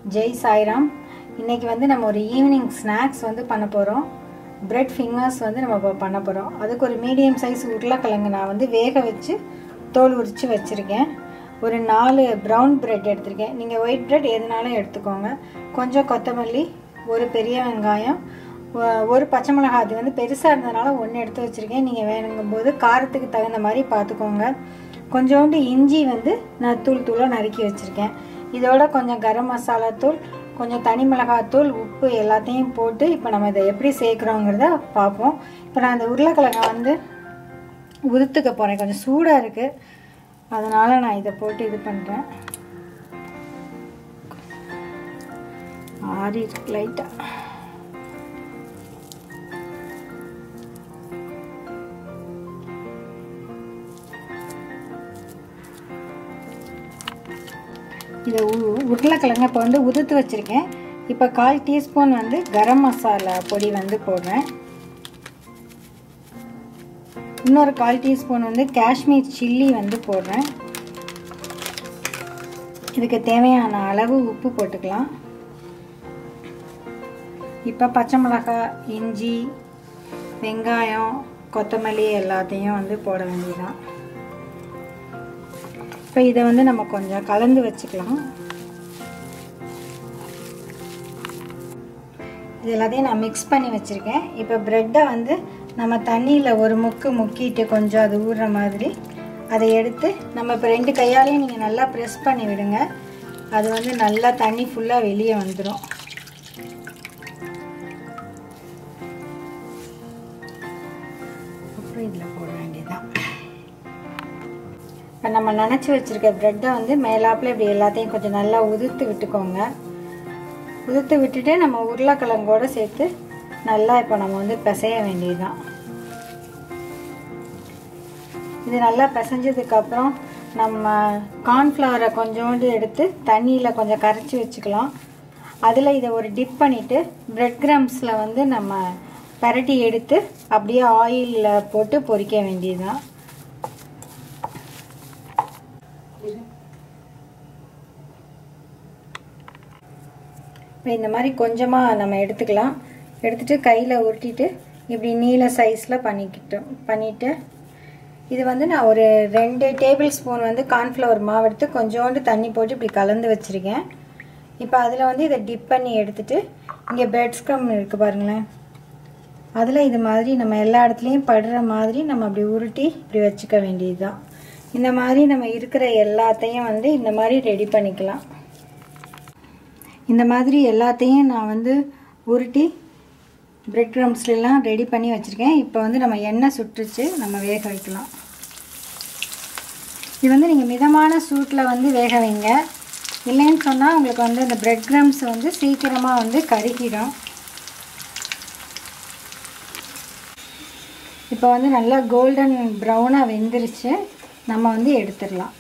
ஜெய் சாய்ராம் இன்னைக்கு வந்து நம்ம ஒரு ஈவினிங் ஸ்நாக்ஸ் வந்து பண்ண போகிறோம் பிரெட் ஃபிங்கர்ஸ் வந்து நம்ம இப்போ பண்ண போகிறோம் அதுக்கு ஒரு மீடியம் சைஸ் உருளைக்கிழங்கு நான் வந்து வேக வச்சு தோல் உரித்து வச்சுருக்கேன் ஒரு நாலு ப்ரௌன் பிரெட் எடுத்திருக்கேன் நீங்கள் ஒயிட் பிரெட் எதுனாலும் எடுத்துக்கோங்க கொஞ்சம் கொத்தமல்லி ஒரு பெரிய வெங்காயம் ஒ- ஒரு பச்சை மிளகாய் அது வந்து பெருசாக இருந்ததுனால ஒன்று எடுத்து வச்சுருக்கேன் நீங்கள் வேணுங்கும்போது காரத்துக்கு தகுந்த மாதிரி பார்த்துக்கோங்க கொஞ்சோண்டு இஞ்சி வந்து நான் தூள் தூளாக நறுக்கி வச்சுருக்கேன் இதோட கொஞ்சம் கரம் மசாலா தூள் கொஞ்சம் தனி மிளகாத்தூள் உப்பு எல்லாத்தையும் போட்டு இப்போ நம்ம இதை எப்படி சேர்க்குறோங்கிறத பார்ப்போம் இப்போ நான் அந்த உருளைக்கிழங்கை வந்து உதுத்துக்க போகிறேன் கொஞ்சம் சூடாக இருக்குது அதனால் நான் இதை போட்டு இது பண்ணுறேன் ஆறி இருக்கு லைட்டாக இதை உ- உருளைக்கிழங்க இப்போ வந்து உதுத்து வச்சுருக்கேன் இப்போ கால் டீஸ்பூன் வந்து கரம் மசாலா பொடி வந்து போடுறேன் இன்னொரு கால் டீஸ்பூன் வந்து காஷ்மீர் சில்லி வந்து போடுறேன் இதுக்கு தேவையான அளவு உப்பு போட்டுக்கலாம் இப்போ பச்சை மிளகாய் இஞ்சி வெங்காயம் கொத்தமல்லி எல்லாத்தையும் வந்து போட வேண்டியதான் இப்போ இதை வந்து நம்ம கொஞ்சம் கலந்து வச்சுக்கலாம் இது எல்லாத்தையும் நான் மிக்ஸ் பண்ணி வச்சுருக்கேன் இப்போ ப்ரெட்டை வந்து நம்ம தண்ணியில் ஒரு முக்கு முக்கிட்டு கொஞ்சம் அது ஊறுற மாதிரி அதை எடுத்து நம்ம இப்போ ரெண்டு கையாலையும் நீங்கள் நல்லா ப்ரெஸ் பண்ணி விடுங்க அது வந்து நல்லா தண்ணி ஃபுல்லாக வெளியே வந்துடும் அப்புறம் இதில் போட வேண்டியதான் இப்போ நம்ம நினச்சி வச்சுருக்க ப்ரெட்டை வந்து மேலாப்பில் இப்படி எல்லாத்தையும் கொஞ்சம் நல்லா உதிர்த்து விட்டுக்கோங்க உதிர்த்து விட்டுட்டு நம்ம உருளைக்கிழங்கோடு சேர்த்து நல்லா இப்போ நம்ம வந்து பிசைய வேண்டியதுதான் இது நல்லா பிசைஞ்சதுக்கப்புறம் நம்ம கார்ன்ஃப்ளவரை கொஞ்சோண்டு எடுத்து தண்ணியில் கொஞ்சம் கரைச்சி வச்சுக்கலாம் அதில் இதை ஒரு டிப் பண்ணிவிட்டு பிரெட் கிரம்ஸில் வந்து நம்ம பரட்டி எடுத்து அப்படியே ஆயிலில் போட்டு பொரிக்க வேண்டியதுதான் இப்போ இந்த மாதிரி கொஞ்சமாக நம்ம எடுத்துக்கலாம் எடுத்துட்டு கையில் உருட்டிட்டு இப்படி நீல சைஸில் பண்ணிக்கிட்டோம் பண்ணிவிட்டு இது வந்து நான் ஒரு ரெண்டு டேபிள் ஸ்பூன் வந்து கார்ன்ஃப்ளவர் மாவு எடுத்து கொஞ்சோண்டு தண்ணி போட்டு இப்படி கலந்து வச்சுருக்கேன் இப்போ அதில் வந்து இதை டிப் பண்ணி எடுத்துட்டு இங்கே பிரெட் ஸ்க்ரம் இருக்குது பாருங்களேன் அதில் இது மாதிரி நம்ம எல்லா இடத்துலையும் படுற மாதிரி நம்ம அப்படி உருட்டி இப்படி வச்சுக்க வேண்டியது தான் இந்த மாதிரி நம்ம இருக்கிற எல்லாத்தையும் வந்து இந்த மாதிரி ரெடி பண்ணிக்கலாம் இந்த மாதிரி எல்லாத்தையும் நான் வந்து உருட்டி பிரெட் க்ரம்ஸ்லாம் ரெடி பண்ணி வச்சுருக்கேன் இப்போ வந்து நம்ம எண்ணெய் சுட்டுச்சு நம்ம வேக வைக்கலாம் இது வந்து நீங்கள் மிதமான சூட்டில் வந்து வேக வைங்க இல்லைன்னு சொன்னால் உங்களுக்கு வந்து அந்த பிரெட் க்ரம்ஸ் வந்து சீக்கிரமாக வந்து கருகிடும் இப்போ வந்து நல்லா கோல்டன் ப்ரௌனாக வெந்துருச்சு நம்ம வந்து எடுத்துடலாம்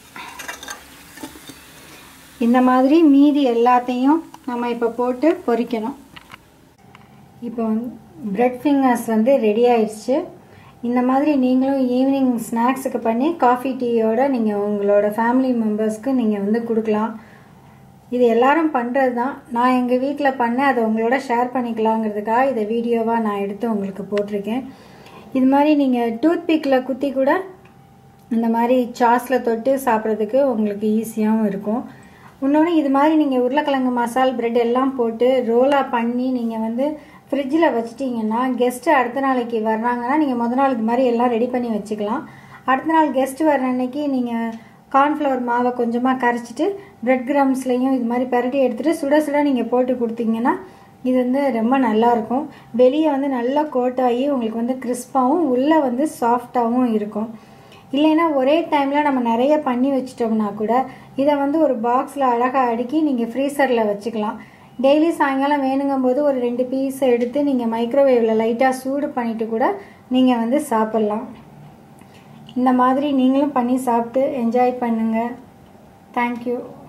இந்த மாதிரி மீதி எல்லாத்தையும் நம்ம இப்போ போட்டு பொரிக்கணும் இப்போ வந்து பிரெட் ஃபிங்கர்ஸ் வந்து ரெடி ஆயிடுச்சு இந்த மாதிரி நீங்களும் ஈவினிங் ஸ்நாக்ஸுக்கு பண்ணி காஃபி டீயோட நீங்கள் உங்களோட ஃபேமிலி மெம்பர்ஸ்க்கு நீங்கள் வந்து கொடுக்கலாம் இது எல்லாரும் பண்ணுறது தான் நான் எங்கள் வீட்டில் பண்ணேன் அதை உங்களோட ஷேர் பண்ணிக்கலாங்கிறதுக்காக இதை வீடியோவாக நான் எடுத்து உங்களுக்கு போட்டிருக்கேன் இது மாதிரி நீங்கள் டூத் பிக்கில் குத்தி கூட இந்த மாதிரி சாஸில் தொட்டு சாப்பிட்றதுக்கு உங்களுக்கு ஈஸியாகவும் இருக்கும் இன்னொன்று இது மாதிரி நீங்கள் உருளைக்கிழங்கு மசால் பிரெட் எல்லாம் போட்டு ரோலாக பண்ணி நீங்கள் வந்து ஃப்ரிட்ஜில் வச்சிட்டிங்கன்னா கெஸ்ட்டு அடுத்த நாளைக்கு வர்றாங்கன்னா நீங்கள் முத நாள் இது மாதிரி எல்லாம் ரெடி பண்ணி வச்சுக்கலாம் அடுத்த நாள் கெஸ்ட்டு வர்ற அன்னைக்கு நீங்கள் கார்ன்ஃப்ளவர் மாவை கொஞ்சமாக கரைச்சிட்டு பிரெட் கிராம்ஸ்லையும் இது மாதிரி பரட்டி எடுத்துகிட்டு சுட சுட நீங்கள் போட்டு கொடுத்தீங்கன்னா இது வந்து ரொம்ப நல்லாயிருக்கும் வெளியே வந்து நல்லா கோட்டாகி உங்களுக்கு வந்து கிறிஸ்பாகவும் உள்ளே வந்து சாஃப்டாகவும் இருக்கும் இல்லைன்னா ஒரே டைமில் நம்ம நிறைய பண்ணி வச்சிட்டோம்னா கூட இதை வந்து ஒரு பாக்ஸில் அழகாக அடுக்கி நீங்கள் ஃப்ரீசரில் வச்சுக்கலாம் டெய்லி சாயங்காலம் வேணுங்கும் போது ஒரு ரெண்டு பீஸ் எடுத்து நீங்கள் மைக்ரோவேவில் லைட்டாக சூடு பண்ணிவிட்டு கூட நீங்கள் வந்து சாப்பிட்லாம் இந்த மாதிரி நீங்களும் பண்ணி சாப்பிட்டு என்ஜாய் பண்ணுங்கள் தேங்க்யூ